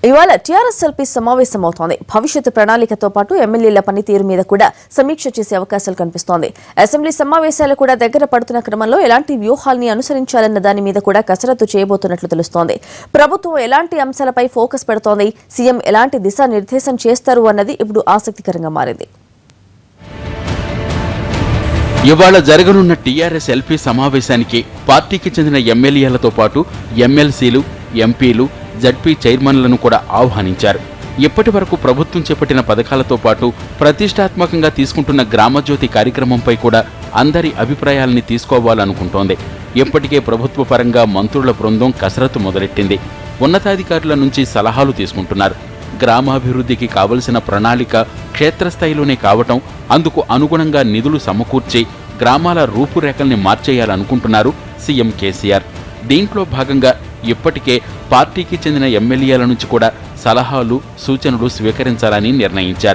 ఇవాళ TRS LP సమావేశమవుతోంది భవిష్యత్ ప్రణాళికతో పాటు ఎమ్మెల్యేల పనితీరు మీద కూడా సమీక్ష చేసే అవకాశాలు కనిపిస్తోంది అసెంబ్లీ సమావేశాలు కూడా దగ్గర పడుతున్న క్రమంలో ఎలాంటి వ్యూహాల్ని అనుసరించాలన్న దాని మీద కూడా కసరత్తు చేయబోతున్నట్లు తెలుస్తోంది ప్రభుత్వం ఎలాంటి అంశాలపై ఫోకస్ పెడుతోంది సీఎం ఎలాంటి దిశానిర్దేశం చేస్తారు అన్నది ఇప్పుడు ఆసక్తికరంగా మారింది ఇవాళ జరగనున్న టీఆర్ఎస్ ఎల్పీ సమావేశానికి పార్టీకి చెందిన ఎమ్మెల్యేలతో పాటు ఎమ్మెల్సీలు ఎంపీలు జడ్పీ చైర్మన్లను కూడా ఆహ్వానించారు ఇప్పటి వరకు ప్రభుత్వం చేపట్టిన పథకాలతో పాటు ప్రతిష్టాత్మకంగా తీసుకుంటున్న గ్రామజ్యోతి కార్యక్రమంపై కూడా అందరి అభిప్రాయాలని తీసుకోవాలనుకుంటోంది ఇప్పటికే ప్రభుత్వ పరంగా మంత్రుల బృందం కసరత్తు మొదలెట్టింది ఉన్నతాధికారుల నుంచి సలహాలు తీసుకుంటున్నారు గ్రామాభివృద్ధికి కావలసిన ప్రణాళిక క్షేత్రస్థాయిలోనే కావటం అందుకు అనుగుణంగా నిధులు సమకూర్చి గ్రామాల రూపురేఖల్ని మార్చేయాలనుకుంటున్నారు సీఎం కేసీఆర్ దీంట్లో భాగంగా ఇప్పటికే పార్టీకి చెందిన ఎమ్మెల్యేల నుంచి కూడా సలహాలు సూచనలు స్వీకరించాలని నిర్ణయించారు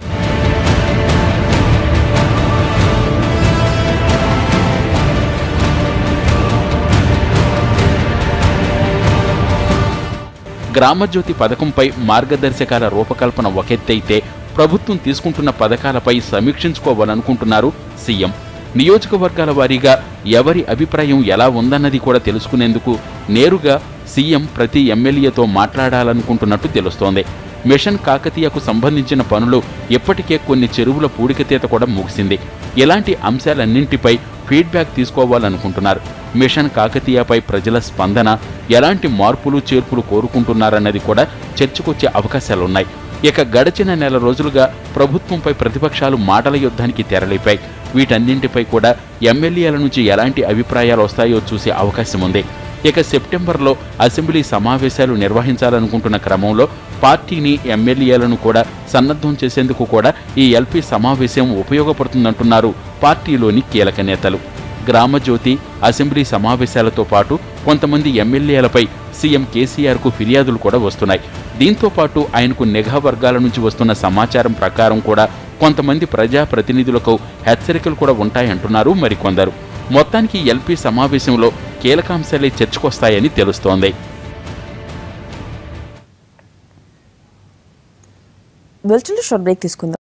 గ్రామజ్యోతి పథకంపై మార్గదర్శకాల రూపకల్పన ఒకెత్తైతే ప్రభుత్వం తీసుకుంటున్న పథకాలపై సమీక్షించుకోవాలనుకుంటున్నారు సీఎం నియోజకవర్గాల వారీగా ఎవరి అభిప్రాయం ఎలా ఉందన్నది కూడా తెలుసుకునేందుకు నేరుగా సీఎం ప్రతి ఎమ్మెల్యేతో మాట్లాడాలనుకుంటున్నట్టు తెలుస్తోంది మిషన్ కాకతీయకు సంబంధించిన పనులు ఇప్పటికే కొన్ని చెరువుల పూడికతీత కూడా ముగిసింది ఇలాంటి అంశాలన్నింటిపై ఫీడ్బ్యాక్ తీసుకోవాలనుకుంటున్నారు మిషన్ కాకతీయపై ప్రజల స్పందన ఎలాంటి మార్పులు చేర్పులు కోరుకుంటున్నారన్నది కూడా చర్చకొచ్చే అవకాశాలున్నాయి ఇక గడిచిన నెల రోజులుగా ప్రభుత్వంపై ప్రతిపక్షాలు మాటల యుద్ధానికి తెరలేపాయి వీటన్నింటిపై కూడా ఎమ్మెల్యేల నుంచి ఎలాంటి అభిప్రాయాలు వస్తాయో చూసే అవకాశం ఉంది ఇక సెప్టెంబర్లో అసెంబ్లీ సమావేశాలు నిర్వహించాలనుకుంటున్న క్రమంలో పార్టీని ఎమ్మెల్యేలను కూడా సన్నద్ధం చేసేందుకు కూడా ఈ ఎల్పీ సమావేశం ఉపయోగపడుతుందంటున్నారు పార్టీలోని కీలక నేతలు గ్రామజ్యోతి అసెంబ్లీ సమావేశాలతో పాటు కొంతమంది ఎమ్మెల్యేలపై సీఎం కేసీఆర్కు ఫిర్యాదులు కూడా వస్తున్నాయి దీంతో పాటు ఆయనకు నిఘా వర్గాల నుంచి వస్తున్న సమాచారం ప్రకారం కూడా కొంతమంది ప్రజాప్రతినిధులకు హెచ్చరికలు కూడా ఉంటాయంటున్నారు మరికొందరు మొత్తానికి ఎల్పీ సమావేశంలో కీలకాంశాలే చర్చకొస్తాయని తెలుస్తోంది వెల్చులు షార్ట్ బ్రేక్ తీసుకుందాం